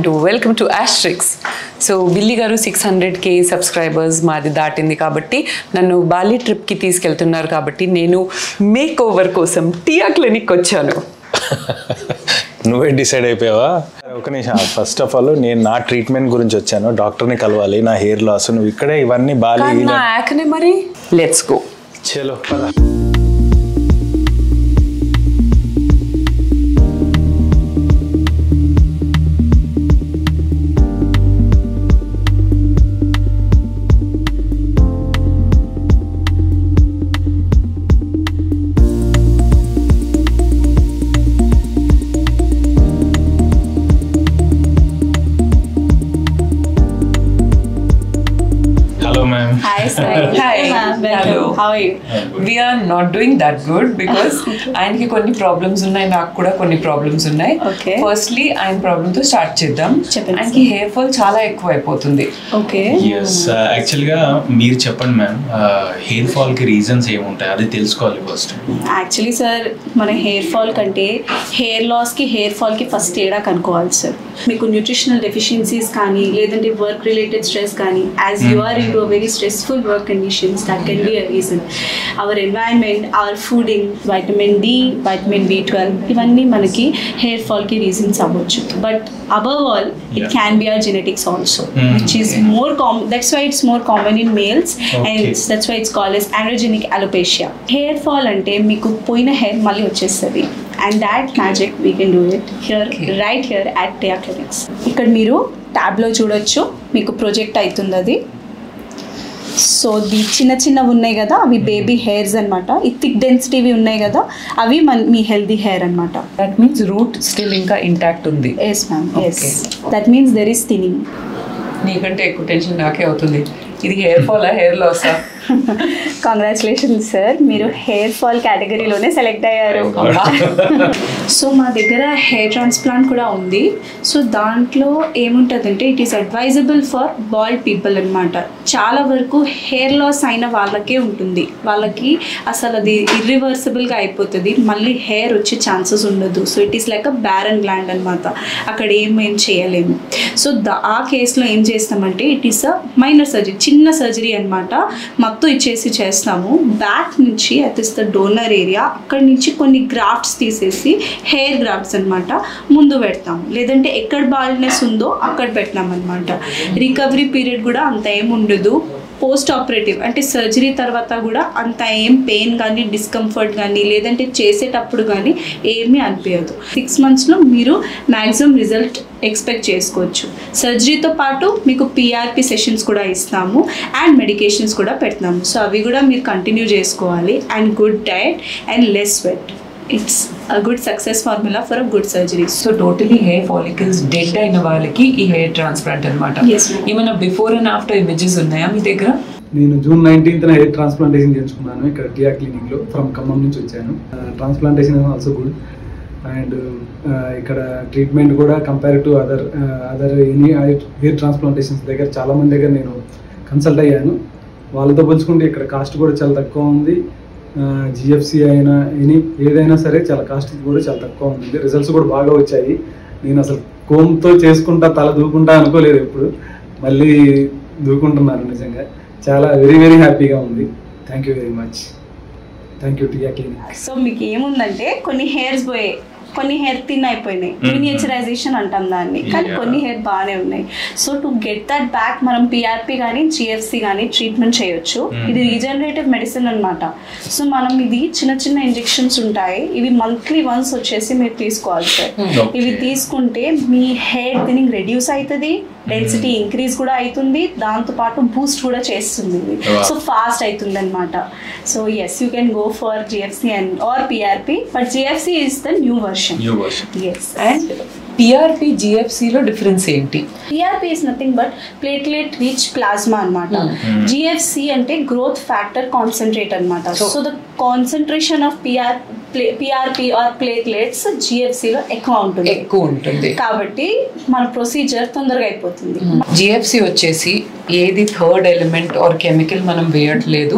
To welcome to Asterix so Billi గారు six hundred K subscribers మాది దాటింది కాబట్టి నన్ను బాలి ట్రిప్కి తీసుకెళ్తున్నారు కాబట్టి నేను మేక్ ఓవర్ కోసం టియా క్లినిక్ వచ్చాను నువ్వే డిసైడ్ అయిపోయావా ఒక నిమిషం ఫస్ట్ ఆఫ్ ఆల్ నేను నా ట్రీట్మెంట్ గురించి వచ్చాను డాక్టర్ని కలవాలి నా హెయిర్ లాస్ నువ్వు ఇక్కడే ఇవన్నీ బాగా కానీ నా యాక్నే మరి లెట్స్ గో చలో పద hello ma'am Hi, sir. Hi. ma'am. Welcome. Hello. How are you? We are not doing that good because ఆయనకి కొన్ని ప్రాబ్లమ్స్ ఉన్నాయి నాకు కూడా కొన్ని ప్రాబ్లమ్స్ ఉన్నాయి Okay. ఫస్ట్లీ ఆయన ప్రాబ్లమ్ తో స్టార్ట్ చేద్దాం చెప్పండి, ఆయనకి హెయిర్ ఫాల్ చాలా ఎక్కువ అయిపోతుంది Okay. ఎస్ యాక్చువల్గా మీరు చెప్పండి మ్యామ్ హెయిర్ ఫాల్కి రీజన్స్ ఏముంటాయి అది తెలుసుకోవాలి ఫస్ట్ యాక్చువల్లీ సార్ మన హెయిర్ ఫాల్ కంటే హెయిర్ లాస్కి హెయిర్ ఫాల్కి ఫస్ట్ తేడా కనుక్కోవాలి సార్ మీకు న్యూట్రిషనల్ డెఫిషియన్సీస్ కానీ లేదంటే వర్క్ రిలేటెడ్ స్ట్రెస్ కానీ as you are into very stressful work conditions that can be a reason our environment our fooding vitamin D vitamin B twelve ఇవన్నీ మనకి hair ఫాల్కి reasons అవ్వచ్చు but above all it Yeah. Can be our genetics also Mm, which is okay. More common that's why it's more common in males Okay. And that's why it's call as androgenic alopecia hair fall అంటే మీకు పోయిన hair మళ్ళీ వచ్చేస్తుంది and that magic we can do it here Okay. Right here at Teya clinics ఇక్కడ మీరు ట్యాబ్లో చూడొచ్చు మీకు ప్రొజెక్ట్ అవుతుంది అది సో ది చిన్న చిన్నవి ఉన్నాయి కదా అవి బేబీ హెయిర్స్ అనమాట ఈ థిక్ డెన్సిటీవి ఉన్నాయి కదా అవి మన మీ హెల్దీ హెయిర్ అనమాట దట్ మీన్స్ రూట్ స్టిల్ ఇంకా ఇంటాక్ట్ ఉంది yes ma'am yes Okay. That means there is thinning నీకంటే ఎక్కువ టెన్షన్ నాకే అవుతుంది ఇది హెయిర్ ఫాలా హెయిర్ లాసా కంగ్రాచులేషన్స్ సార్ మీరు హెయిర్ ఫాల్ కేటగిరీలోనే సెలెక్ట్ అయ్యారు సో మా దగ్గర హెయిర్ ట్రాన్స్ప్లాంట్ కూడా ఉంది సో దాంట్లో ఏముంటుందంటే it is advisable for bald people అనమాట చాలా వరకు హెయిర్ లాస్ అయిన వాళ్ళకే ఉంటుంది వాళ్ళకి అసలు అది ఇర్రివర్సిబుల్గా అయిపోతుంది మళ్ళీ హెయిర్ వచ్చే ఛాన్సెస్ ఉండదు so it is like a barren land అనమాట అక్కడ ఏం ఏం చేయలేము సో ద ఆ కేసులో ఏం చేస్తామంటే it is a minor surgery చిన్న సర్జరీ అనమాట మొత్తం ఇచ్చేసి చేస్తాము బ్యాక్ నుంచి at is the donor area అక్కడి నుంచి కొన్ని గ్రాఫ్ట్స్ తీసేసి హెయిర్ గ్రాఫ్ట్స్ అనమాట ముందు పెడతాము లేదంటే ఎక్కడ బాల్నెస్ ఉందో అక్కడ పెట్టినాం అనమాట రికవరీ పీరియడ్ కూడా అంత ఏం ఉండదు పోస్ట్ ఆపరేటివ్ అంటే సర్జరీ తర్వాత కూడా అంత ఏం పెయిన్ కానీ డిస్కంఫర్ట్ కానీ లేదంటే చేసేటప్పుడు కానీ ఏమీ అనిపించదు సిక్స్ మంత్స్లో మీరు మ్యాక్సిమం రిజల్ట్ ఎక్స్పెక్ట్ చేసుకోవచ్చు సర్జరీతో పాటు మీకు పిఆర్పి సెషన్స్ కూడా ఇస్తాము అండ్ మెడికేషన్స్ కూడా పెడతాము సో అవి కూడా మీరు కంటిన్యూ చేసుకోవాలి and good diet and less sweat it's a good success formula for a good surgeries so totally hair follicles dead అయిన వాళ్ళకి ఈ హెయిర్ ట్రాన్స్ప్లాంట్ అనమాట Yes, ma'am. ఏమైనా బిఫోర్ అండ్ ఆఫ్టర్ ఇమేజెస్ ఉన్నాయా మీ దగ్గర నేను జూన్ నైన్టీన్త్న హెయిర్ ట్రాన్స్ప్లాంటేషన్ చేయించుకున్నాను ఇక్కడ టియా క్లినిక్లో ఫ్రమ్ ఖమ్మం నుంచి వచ్చాను ట్రాన్స్ప్లాంటేషన్ ఆల్సో గుడ్ అండ్ ఇక్కడ ట్రీట్మెంట్ కూడా compare to other other any hair transplantations దగ్గర చాలా మంది దగ్గర నేను కన్సల్ట్ అయ్యాను వాళ్ళతో పోల్చుకుంటే ఇక్కడ కాస్ట్ కూడా చాలా తక్కువ ఉంది జిఎఫ్సి అయినా ఎనీ ఏదైనా సరే చాలా కాస్ట్ కూడా చాలా తక్కువ ఉంది రిజల్ట్స్ కూడా బాగా వచ్చాయి నేను అసలు కోమ్తో చేసుకుంటా తల దూకుంటా అనుకోలేదు ఎప్పుడు మళ్ళీ దూకుంటున్నాను నిజంగా చాలా వెరీ వెరీ హ్యాపీగా ఉంది thank you very much thank you Tiya clinic so మీకు ఏముందంటే కొన్ని హెయిర్స్ పోయాయి కొన్ని హెయిర్ థిన్ అయిపోయినాయి మినియేచరైజేషన్ అంటాం దాన్ని కానీ Yeah. కొన్ని హెయిర్ బాగానే ఉన్నాయి so to get that back మనం పిఆర్పి కానీ జిఎఫ్సి కానీ ట్రీట్మెంట్ చేయొచ్చు Mm. ఇది రీజనరేటివ్ మెడిసిన్ అన్నమాట సో మనం ఇది చిన్న చిన్న ఇంజెక్షన్స్ ఉంటాయి ఇవి మంత్లీ వన్స్ వచ్చేసి మీరు తీసుకోవాలి సార్ Okay. ఇవి తీసుకుంటే మీ హెయిర్ థినింగ్ రెడ్యూస్ అవుతుంది డెన్సిటీ ఇంక్రీజ్ కూడా అవుతుంది దాంతో పాటు బూస్ట్ కూడా చేస్తుంది ఇది Wow. సో ఫాస్ట్ అవుతుంది అనమాట so yes you can go for GFC and or PRP but GFC is the new version new version yes and PRP జిఎఫ్సిలో డిఫరెన్స్ ఏంటి PRP is nothing but platelet rich plasma అనమాట Hmm. GFC అంటే growth factor concentrate అనమాట So- so the concentration of PR PRP or platelets జిఎఫ్సిలో ఎక్కువ ఉంటుంది ఎక్కువ ఉంటుంది కాబట్టి మన ప్రొసీజర్ తొందరగా అయిపోతుంది జిఎఫ్సి వచ్చేసి ఏది థర్డ్ ఎలిమెంట్ ఆర్ కెమికల్ మనం వేయట్లేదు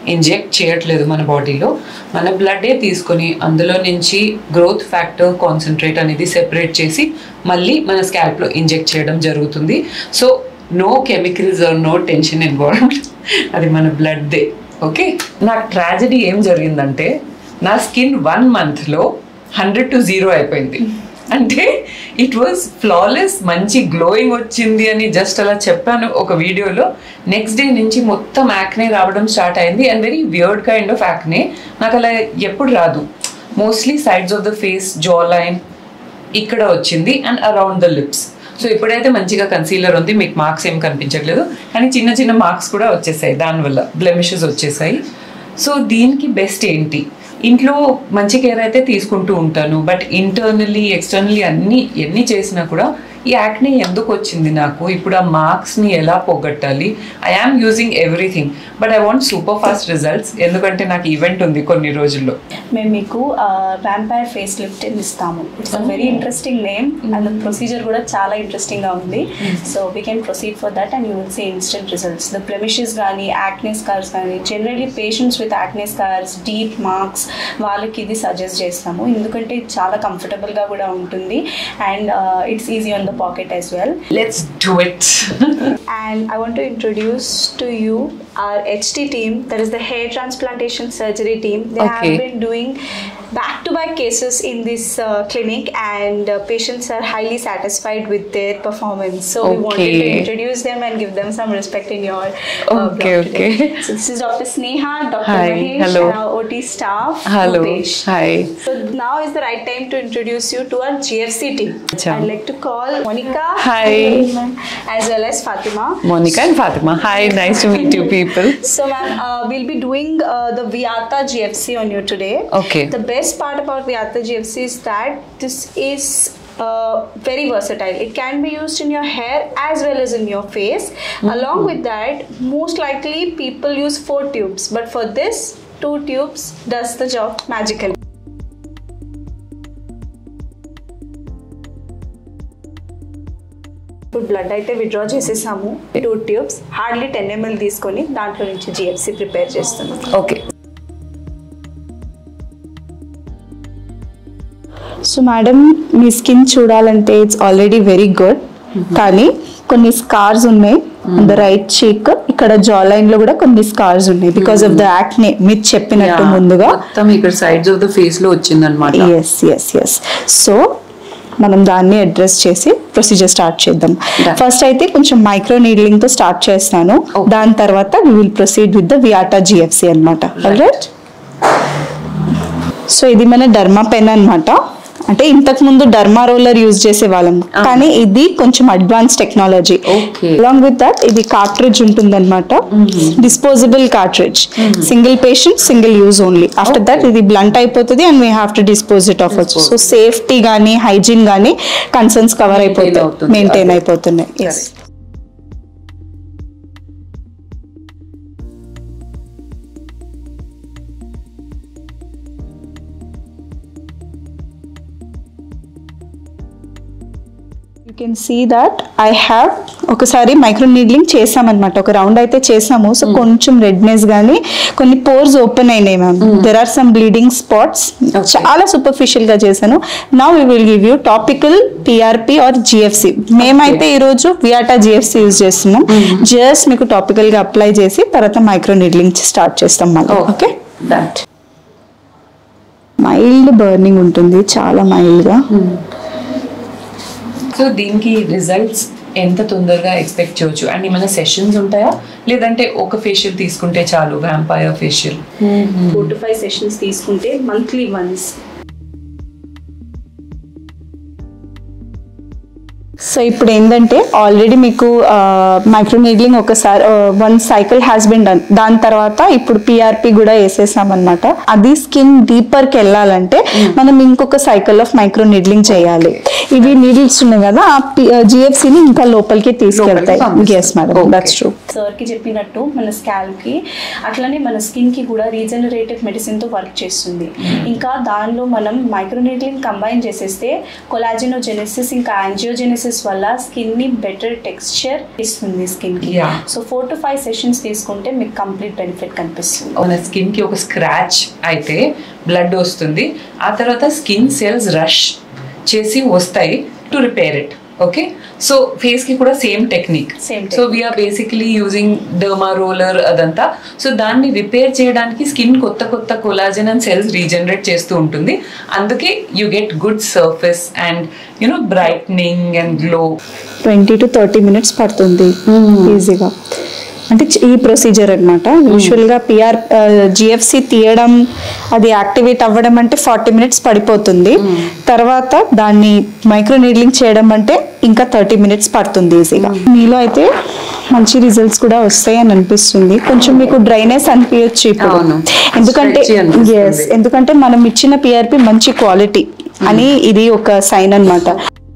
ఇంజెక్ట్ చేయట్లేదు మన బాడీలో మన బ్లడ్డే తీసుకొని అందులో నుంచి గ్రోత్ ఫ్యాక్టర్ కాన్సన్ట్రేట్ అనేది సెపరేట్ చేసి మళ్ళీ మన స్కాల్ప్లో ఇంజెక్ట్ చేయడం జరుగుతుంది so no chemicals or no tension involved అది మన బ్లడ్దే ఓకే నాకు ట్రాజడీ ఏం జరిగిందంటే నా స్కిన్ వన్ మంత్లో హండ్రెడ్ టు జీరో అయిపోయింది అంటే ఇట్ వాజ్ ఫ్లాలెస్ మంచి గ్లోయింగ్ వచ్చింది అని జస్ట్ అలా చెప్పాను ఒక వీడియోలో నెక్స్ట్ డే నుంచి మొత్తం యాక్నే రావడం స్టార్ట్ అయింది and very weird kind of acne నాకు అలా ఎప్పుడు రాదు mostly sides of the face jaw line ఇక్కడ వచ్చింది and around the lips so ఇప్పుడైతే మంచిగా కన్సీలర్ ఉంది మీకు మార్క్స్ ఏం కనిపించట్లేదు కానీ చిన్న చిన్న మార్క్స్ కూడా వచ్చేసాయి దానివల్ల బ్లెమిషెస్ వచ్చేసాయి సో దీనికి బెస్ట్ ఏంటి ఇంట్లో మంచి కేర్ అయితే తీసుకుంటూ ఉంటాను బట్ ఇంటర్నల్లీ ఎక్స్టర్నల్లీ అన్ని ఎన్ని చేసినా కూడా ఈ యాక్నే ఎందుకు వచ్చింది నాకు ఇప్పుడు ఆ మార్క్స్ని ఎలా పోగొట్టాలి I am using everything but I want super fast results ఎందుకంటే నాకు ఈవెంట్ ఉంది కొన్ని రోజుల్లో మేము మీకు వ్యాంపైర్ ఫేస్ లిఫ్ట్ ఇస్తాము it's a very interesting name and procedure కూడా చాలా ఇంట్రెస్టింగ్ గా ఉంది so we can proceed for that and you will see instant results the blemishes కానీ యాక్నే స్కార్స్ కానీ generally patients with acne scars deep marks వాళ్ళకి ఇది suggest చేస్తాము ఎందుకంటే ఇది చాలా కంఫర్టబుల్గా కూడా ఉంటుంది and it's easy on the pocket as well let's do it and I want to introduce to you our HT team, that is the hair transplantation surgery team. They Okay. have been doing back to back cases in this uh, clinic, and uh, patients are highly satisfied with their performance. So, we wanted to Okay. introduce them and give them some respect in your uh, Okay, blog today. okay. So, this is Dr. Sneha, Dr. Hi, Mahesh, hello. and our OT staff. Hello Rupesh. Hi So now is the right time to introduce you to our GFC team. Acha. I'd like to call Monica Hi. as well as Fatima. Monica and Fatima hi nice to meet you people So, ma'am, uh, we'll be doing uh, the Viata GFC on you today. Okay. The best part about Viata GFC is that this is uh, very versatile. It can be used in your hair as well as in your face. Along with that, most likely people use four tubes, but for this, two tubes does the job magically. ఇప్పుడు blood అయితే withdraw చేసేసాము two tubes hardly ten ML తీసుకొని దాంట్లో నుంచి GFC prepare చేస్తున్నాం okay so madam మీ skin చూడాలంటే it's already very good కానీ కొన్ని స్కార్స్ ఉన్నాయి ద రైట్ చీక్ ఇక్కడ జా లైన్ లో కూడా కొన్ని స్కార్స్ ఉన్నాయి బికాస్ ఆఫ్ ద యాక్నే మీరు చెప్పినట్టు ముందుగా మొత్తం ఇక్కడ సైడ్స్ ఆఫ్ ద ఫేస్ లో వచ్చింది అనమాట ఎస్ ఎస్ ఎస్ సో మనం దాన్ని అడ్రస్ చేసి ప్రొసీజర్ స్టార్ట్ చేద్దాం Done. ఫస్ట్ అయితే కొంచెం మైక్రో నీడ్లింగ్ తో స్టార్ట్ చేస్తాను Okay. దాని తర్వాత we will proceed with the Viata GFC అనమాట రైట్ సో ఇది మన డర్మా పెన్ అన్నమాట అంటే ఇంతకు ముందు డర్మా రోలర్ యూజ్ చేసే వాళ్ళం కానీ ఇది కొంచెం advance technology Okay. Along with that ఇది కార్ట్రిడ్జ్ ఉంటుందన్నమాట disposable cartridge single patient single use only after that ఇది బ్లంట్ అయిపోతుంది and we have to dispose it off so safety కానీ హైజీన్ కానీ కన్సర్న్స్ కవర్ అయిపోతాయి అవుతుంది. మెయింటైన్ అదే. అయిపోతున్నాయి yes you can see that I have ఒకసారి మైక్రో నీడ్లింగ్ చేసామన్నమాట ఒక రౌండ్ అయితే చేసాము సో కొంచెం రెడ్నెస్ కానీ కొన్ని పోర్స్ ఓపెన్ అయినాయి ma'am there are some bleeding spots చాలా సూపర్ఫిషియల్ గా చేశాను now we will give you topical PRP or GFC మేమైతే ఈ రోజు వియాటా జిఎఫ్సి యూజ్ చేస్తున్నాం జస్ట్ మీకు టాపికల్ గా అప్లై చేసి తర్వాత మైక్రో నీడ్లింగ్ స్టార్ట్ చేస్తాం మళ్ళీ ఓకే దట్ మైల్డ్ బర్నింగ్ ఉంటుంది చాలా మైల్డ్ గా సో దీనికి రిజల్ట్స్ ఎంత తొందరగా ఎక్స్పెక్ట్ చేయొచ్చు అండ్ ఏమైనా సెషన్స్ ఉంటాయా లేదంటే ఒక ఫేషియల్ తీసుకుంటే చాలు vampire facial four to five sessions తీసుకుంటే మంత్లీ వన్స్ సో ఇప్పుడు ఏంటంటే ఆల్రెడీ మీకు మైక్రో నీడ్లింగ్ ఒకసారి one cycle has been done దాని తర్వాత ఇప్పుడు పిఆర్పి కూడా వేసేసాం అనమాట అది స్కిన్ డీపర్ కి వెళ్ళాలంటే మనం ఇంకొక సైకిల్ ఆఫ్ మైక్రో నీడ్లింగ్ చేయాలి ఇవి నీడిల్స్ ఉన్నాయి కదా ఆ జిఎఫ్సిని ఇంకా లోపలికి తీసుకెళ్తాయి పంపిస్తాయి. Yes madam Okay. That's true sir కి చెప్పినట్టు మన స్కాల్ప్ కి అట్లనే మన స్కిన్ కి కూడా రీజనరేటివ్ మెడిసిన్ తో వర్క్ చేస్తుంది ఇంకా దానిలో మనం మైక్రోనీడ్లింగ్ కంబైన్ చేసేస్తే కొలాజినోజెనెసిస్ ఇంకా యాంజియోజెనెసిస్ ప్రాసెస్ వల్ల స్కిన్ ని బెటర్ టెక్స్చర్ ఇస్తుంది స్కిన్ కి Yeah. So four to five sessions తీసుకుంటే మీకు కంప్లీట్ బెనిఫిట్ కనిపిస్తుంది మన స్కిన్ కి ఒక స్క్రాచ్ అయితే బ్లడ్ వస్తుంది ఆ తర్వాత స్కిన్ సెల్స్ రష్ చేసి వస్తాయి to repair it okay so face కి కూడా same technique Same so we're basically using derma roller అదంతా సో దాన్ని రిపేర్ చేయడానికి స్కిన్ కొత్త కొత్త కొలాజన్ అండ్ సెల్స్ రీజనరేట్ చేస్తూ ఉంటుంది అందుకే you get good surface and you know brightening and glow twenty to thirty minutes పడుతుంది ఈజీగా అంటే చ- ఈ ప్రొసీజర్ అనమాట యూజువల్గా పిఆర్ జిఎఫ్సి తీయడం అది యాక్టివేట్ అవ్వడం అంటే ఫార్టీ మినిట్స్ పడిపోతుంది తర్వాత దాన్ని మైక్రో నీడ్లింగ్ చేయడం అంటే ఇంకా థర్టీ మినిట్స్ పడుతుంది ఈజీగా మీలో అయితే మంచి రిజల్ట్స్ కూడా వస్తాయి అని అనిపిస్తుంది కొంచెం మీకు డ్రైనెస్ అనిపించచ్చు ఇప్పుడు అవును. ఎందుకంటే Stretchy అనిపిస్తుంది. yes ఎందుకంటే మనం ఇచ్చిన పిఆర్పి మంచి క్వాలిటీ అని ఇది ఒక సైన్ అన్నమాట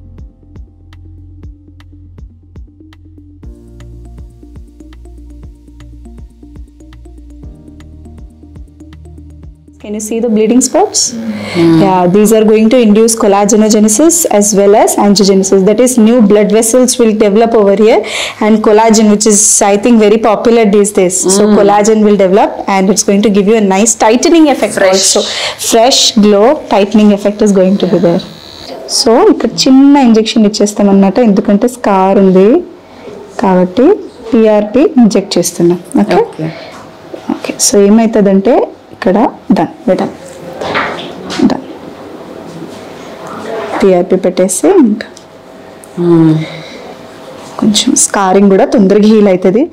Can you see the bleeding spots? Yeah, these are going to induce collagenesis as well as angiogenesis. That is, new blood vessels will develop over here, and collagen, which is I think very popular these days. So collagen will develop, and it's going to give you a nice tightening effect. Fresh. Also, fresh glow, tightening effect is going to be there. So ఇక్కడ చిన్న injection ఇచ్చేస్తాం అన్నమాట ఎందుకంటే scar ఉంది కాబట్టి PRP inject చేస్తున్నాం okay okay okay so ఏమవుతుందంటే ఇక్కడ డన్ డన్ డన్ పిఆర్పి పెట్టేసి ఇంకా కొంచెం స్కారింగ్ కూడా తొందరగా హీల్ అవుతుంది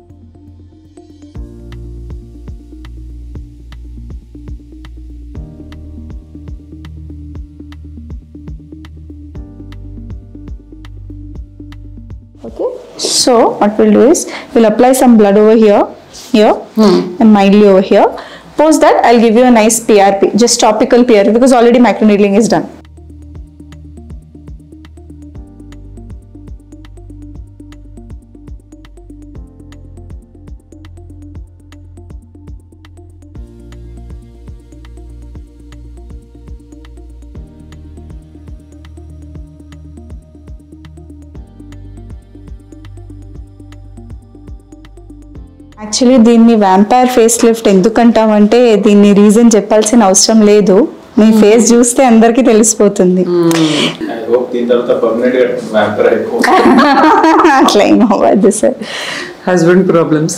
Okay. So what we'll do is we'll apply some blood over here, here, and mildly over here. Post that, I'll give you a nice PRP, just topical PRP because already microneedling is done. Actually దీన్ని vampire face lift ఎందుకంటామంటే దీన్ని reason చెప్పాల్సిన అవసరం లేదు మీ face చూస్తే అందరికీ తెలిసిపోతుంది దీని తర్వాత పర్మనెంట్ గా వ్యాంపర్ అయిపో అట్లా ఏం అవ్వద్దు sir husband problems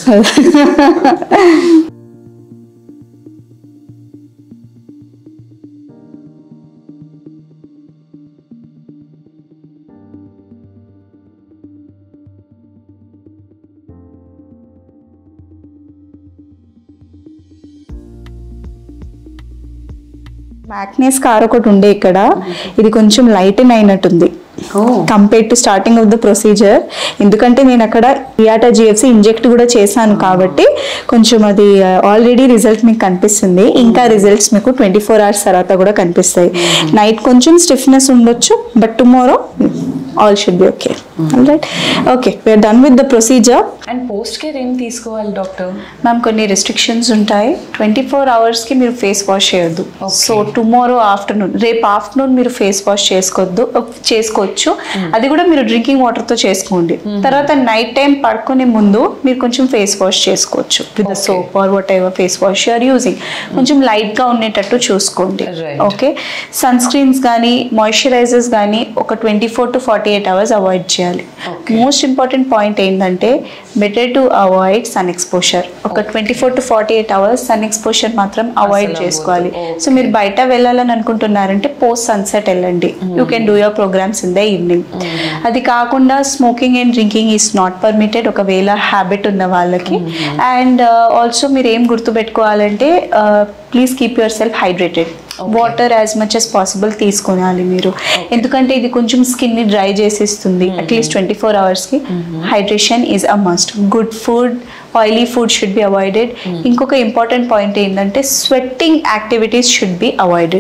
my acne scar ఒకటి ఉండే ఇక్కడ ఇది కొంచెం లైటన్ అయినట్టుంది compare to starting of the procedure ఎందుకంటే నేను అక్కడ ఇయాటా జిఎఫ్సి ఇంజెక్ట్ కూడా చేశాను కాబట్టి కొంచెం అది ఆల్రెడీ రిజల్ట్ మీకు కనిపిస్తుంది ఇంకా రిజల్ట్స్ మీకు ట్వంటీ ఫోర్ అవర్స్ తర్వాత కూడా కనిపిస్తాయి నైట్ కొంచెం స్టిఫ్నెస్ ఉండొచ్చు but tomorrow all should be okay right okay we're done with the procedure and post care ఏం తీసుకోవాలి డాక్టర్ మ్యామ్ కొన్ని రెస్ట్రిక్షన్స్ ఉంటాయి ట్వంటీ ఫోర్ అవర్స్కి మీరు ఫేస్ వాష్ చేయొద్దు Okay. సో టుమారో ఆఫ్టర్నూన్ రేపు ఆఫ్టర్నూన్ మీరు ఫేస్ వాష్ చేసుకోవద్దు చేసుకోవచ్చు అది కూడా మీరు డ్రింకింగ్ వాటర్తో చేసుకోండి తర్వాత నైట్ టైం పడుకునే ముందు మీరు కొంచెం ఫేస్ వాష్ చేసుకోవచ్చు with Okay. Soap or whatever face wash you're using కొంచెం లైట్గా ఉండేటట్టు చూసుకోండి Right. ఓకే సన్ స్క్రీన్స్ కానీ మాయిశ్చరైజర్స్ కానీ ఒక twenty four to forty eight hours avoid చేయాలి Okay. మోస్ట్ ఇంపార్టెంట్ పాయింట్ ఏంటంటే better to avoid sun exposure ఒక twenty four to forty eight hours sun exposure మాత్రం అవాయిడ్ అసలు చేసుకోవాలి అవ్వదు. సో మీరు బయట వెళ్ళాలని అనుకుంటున్నారంటే పోస్ట్ సన్సెట్ వెళ్ళండి you can do your programmes in the evening అది కాకుండా smoking and drinking is not permitted ఒకవేళ హ్యాబిట్ ఉన్న వాళ్ళకి అండ్ ఆల్సో మీరు ఏం గుర్తుపెట్టుకోవాలంటే please keep yourself hydrated water as much as possible తీసుకోవాలి మీరు ఎందుకంటే ఇది కొంచెం స్కిన్ ని డ్రై చేసేస్తుంది అట్లీస్ట్ ట్వంటీ ఫోర్ అవర్స్కి hydration is a must good food oily food should be avoided ఇంకొక ఇంపార్టెంట్ పాయింట్ ఏంటంటే sweating activities should be avoided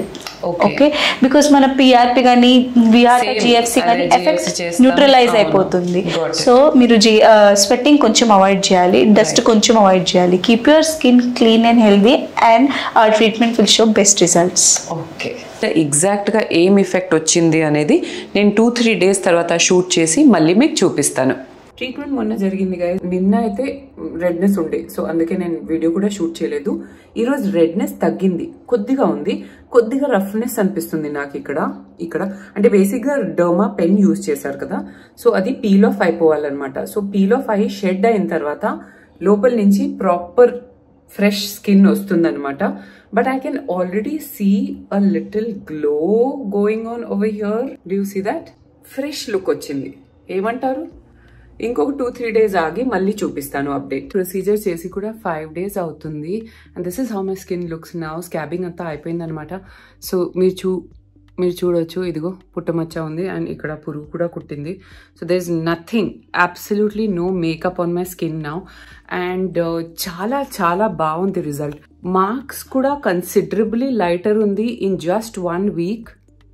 Okay. Okay because మన పిఆర్పి కానీ విఆర్ Same. జిఎఫ్సి కానీ అదే ఎఫెక్ట్ GFC చేస్తాం. Neutralise అవును. అయిపోతుంది Got it. సో మీరు జీ స్వెట్టింగ్ కొంచెం అవాయిడ్ చేయాలి డస్ట్ కొంచెం అవాయిడ్ చేయాలి keep your skin clean and healthy and uh treatment will show best results okay ఎగ్జాక్ట్గా ఏం ఎఫెక్ట్ వచ్చింది అనేది నేను టూ త్రీ డేస్ తర్వాత షూట్ చేసి మళ్ళీ మీకు చూపిస్తాను ట్రీట్మెంట్ మొన్న జరిగింది కదా నిన్న అయితే రెడ్నెస్ ఉండే సో అందుకే నేను వీడియో కూడా షూట్ చేయలేదు ఈరోజు రెడ్నెస్ తగ్గింది కొద్దిగా ఉంది కొద్దిగా రఫ్నెస్ అనిపిస్తుంది నాకు ఇక్కడ ఇక్కడ అంటే బేసిక్గా డర్మా పెన్ యూజ్ చేశారు కదా సో అది పీల్ ఆఫ్ అయిపోవాలన్నమాట సో పీల్ ఆఫ్ అయ్యి షెడ్ అయిన తర్వాత లోపల నుంచి ప్రాపర్ ఫ్రెష్ స్కిన్ వస్తుందన్నమాట but I can already see a little glow going on over here do see that fresh look వచ్చింది ఏమంటారు ఇంకొక టూ త్రీ డేస్ ఆగి మళ్ళీ చూపిస్తాను అప్డేట్ ప్రొసీజర్ చేసి కూడా ఫైవ్ డేస్ అవుతుంది and this is how my skin looks now scabbing అంతా అయిపోయిందనమాట సో మీరు చూ మీరు చూడొచ్చు ఇదిగో పుట్టమచ్చ ఉంది అండ్ ఇక్కడ పురుగు కూడా కుట్టింది so there is nothing absolutely no makeup on my skin now and చాలా చాలా బాగుంది రిజల్ట్ మార్క్స్ కూడా కన్సిడరబుల్లీ లైటర్ ఉంది in just one week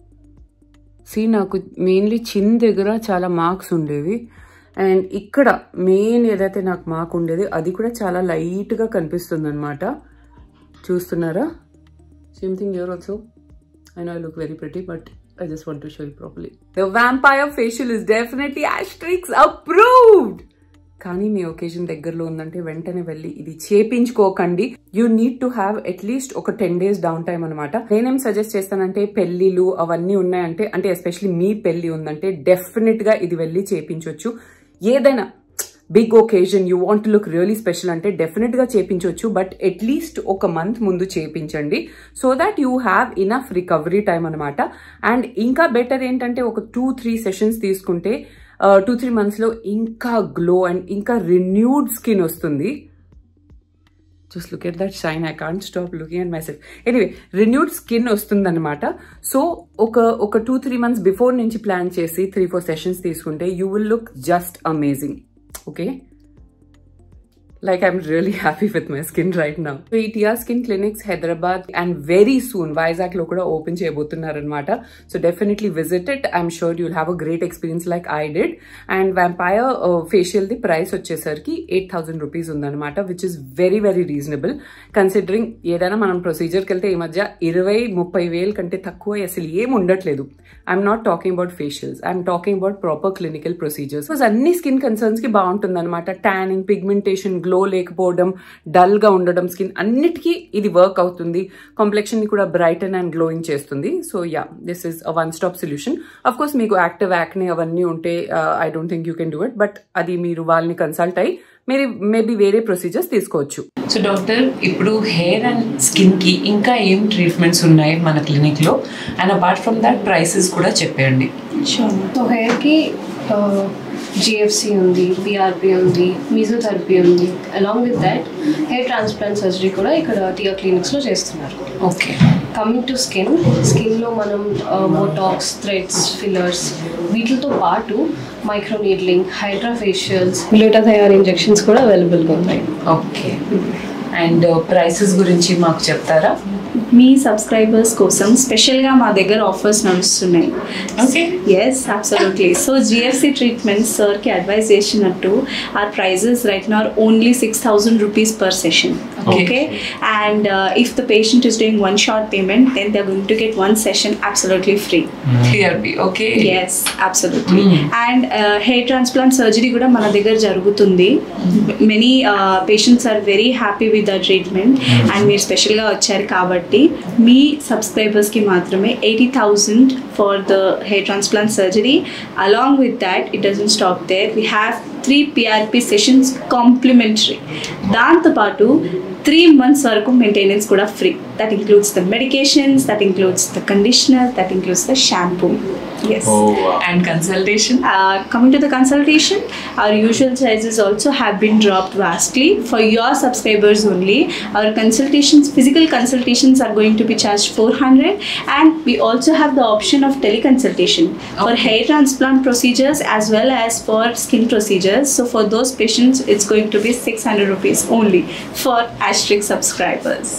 see నాకు మెయిన్లీ చిన్ దగ్గర చాలా మార్క్స్ ఉండేవి అండ్ ఇక్కడ మెయిన్ ఏదైతే నాకు మార్క్ ఉండేది అది కూడా చాలా లైట్గా కనిపిస్తుంది అనమాట చూస్తున్నారా same thing you're also I know I look very pretty, but I just want to show you properly. The vampire facial is definitely Asterix approved! కానీ మీ ఒకేజన్ దగ్గరలో ఉందంటే వెంటనే వెళ్ళి ఇది చేపించుకోకండి you need to have at least ఒక ten days down time అనమాట నేనేం సజెస్ట్ చేస్తానంటే పెళ్లిలు అవన్నీ ఉన్నాయంటే అంటే ఎస్పెషల్లీ మీ పెళ్లి ఉందంటే డెఫినెట్ గా ఇది వెళ్ళి చేపించవచ్చు ఏదైనా big occasion you want look really special అంటే డెఫినెట్ గా చేపించవచ్చు బట్ అట్లీస్ట్ ఒక మంత్ ముందు చేపించండి so that you have enough recovery time అనమాట అండ్ ఇంకా బెటర్ ఏంటంటే ఒక టూ త్రీ సెషన్స్ తీసుకుంటే టూ త్రీ మంత్స్ లో ఇంకా గ్లో అండ్ ఇంకా రిన్యూడ్ స్కిన్ వస్తుంది just look at that shine I can't stop looking at myself anyway renewed skin వస్తుందన్నమాట సో ఒక ఒక టూ త్రీ మంత్స్ బిఫోర్ నుంచి ప్లాన్ చేసి త్రీ ఫోర్ సెషన్స్ తీసుకుంటే you will look just amazing okay like I'm really happy with my skin right now. So ETR Skin Clinics Hyderabad and very soon Vizag లో కూడా open చేయబోతున్నారనమాట so definitely visit it I'm sure you'll have a great experience like I did and vampire facial the price వచ్చేసరికి eight thousand rupees ఉందన్నమాట which is very very reasonable considering ఏదైనా మనం ప్రొసీజర్కి వెళ్తే ఈ మధ్య ఇరవై ముప్పై వేలు కంటే తక్కువ అసలు ఏం ఉండట్లేదు I'm not talking about facials I'm talking about proper clinical procedures అన్ని స్కిన్ కన్సర్న్స్ కి బాగుంటుంది అనమాట ట్యానింగ్ పిగ్మెంటేషన్ గ్లో లేకపోవడం డల్ గా ఉండడం స్కిన్ అన్నిటికీ ఇది వర్క్ అవుతుంది కాంప్లెక్షన్ ని కూడా బ్రైటన్ అండ్ గ్లోయింగ్ చేస్తుంది so ya this is a one stop solution of course మీకు యాక్టివ్ యాక్నే అవన్నీ ఉంటే I don't think you can do it but అది మీరు వాళ్ళని కన్సల్ట్ అయ్యి మీరు మేబీ వేరే ప్రొసీజర్స్ తీసుకోవచ్చు సో డాక్టర్ ఇప్పుడు హెయిర్ అండ్ స్కిన్ కి ఇంకా ఏం ట్రీట్మెంట్స్ ఉన్నాయి మన క్లినిక్ లో and apart from that prices కూడా చెప్పండి సో హెయిర్కి జిఎఫ్సి ఉంది పిఆర్పి ఉంది మిజోథెరపీ ఉంది along with that hair transplant surgery కూడా ఇక్కడ టియా క్లినిక్స్లో చేస్తున్నారు ఓకే కమింగ్ టు స్కిన్ స్కిన్లో మనం బోటాక్స్ థ్రెడ్స్ ఫిల్లర్స్ వీటితో పాటు micro needling hydra facials glutathione injections కూడా అవైలబుల్గా ఉన్నాయి ఓకే అండ్ ప్రైసెస్ గురించి మాకు చెప్తారా మీ సబ్స్క్రైబర్స్ కోసం స్పెషల్గా మా దగ్గర ఆఫర్స్ నడుస్తున్నాయి okay yes absolutely so GFC treatment సార్కి అడ్వైజ్ చేసినట్టు our prices right now only six thousand rupees per session Okay. Okay and if the patient is doing one shot payment then they going to get one session absolutely free TRP okay yes absolutely Mm. And hair transplant surgery కూడా మన దగ్గర జరుగుతుంది many patients are very happy with the treatment and మీరు స్పెషల్గా వచ్చారు కాబట్టి మీ సబ్స్క్రైబర్స్కి మాత్రమే eighty thousand for the hair transplant surgery along with that it doesn't stop there we have three PRP sessions complimentary దాంతోపాటు త్రీ మంత్స్ వరకు maintenance కూడా free that includes the medications that includes the conditioner that includes the shampoo yes and consultation Uh, coming to the consultation, our usual charges also have been dropped vastly for your subscribers only. Our consultations, physical consultations, are going to be charged 400, and we also have the option of teleconsultation for Okay. hair transplant procedures as well as for skin procedures. So for those patients, it's going to be 600 rupees only for Asterisk subscribers.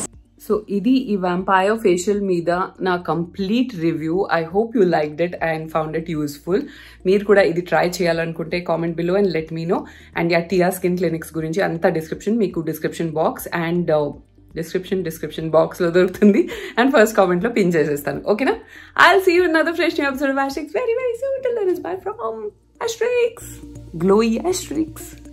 So ఇది ఈ vampire facial మీద నా complete review I hope you like it and found it useful మీరు కూడా ఇది try చేయాలనుకుంటే comment below and let me know and ya Tia skin clinics గురించి అంత డిస్క్రిప్షన్ మీకు description box and description description బాక్స్లో దొరుకుతుంది అండ్ ఫస్ట్ కామెంట్లో పిన్ చేసేస్తాను ఓకేనా I see you another fresh new episode of Asterix very very soon till then is bye from Asterix glowy Asterix